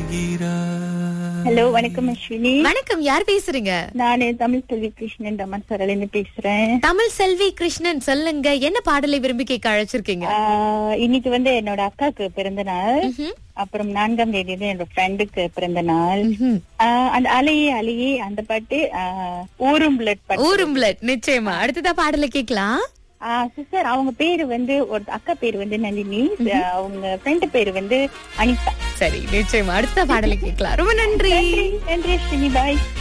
சொல்கிறாய் ஹலோ வணக்கம் அஸ்வினி வணக்கம் யார் பேசுறீங்க நானு தமிழ் செல்வி கிருஷ்ணன் தமன்சரில இருந்து பேசுறேன் தமிழ் செல்வி கிருஷ்ணன் சொல்லுங்க என்ன பாடலை விரும்பி கேட்க அழைச்சிருக்கீங்க ஆஹ், இன்னைக்கு வந்து என்னோட அக்காக்கு பிறந்த நாள் ம்ஹும். அப்புறம் நான்காம் தேதி வந்து என்னோட ஃப்ரெண்டுக்கு பிறந்த நாள் ம்ஹும். ஆஹ், அந்த அலையே அலையே அந்த பாட்டு ஆஹ், ஊரும் பிளட் பாட்டு ஊரும் பிளட் நிச்சயமா அடுத்ததா பாடலை கேட்கலாம் சிஸ்டர் அவங்க பேரு வந்து ஒரு அக்கா பேரு வந்து நளினி அவங்க ஃப்ரெண்டு பேரு வந்து அனிதா சரி நிச்சயமா அடுத்த பாடலை கேட்கலாம் ரொம்ப நன்றி நன்றி நன்றி அஸ்வினி பாய்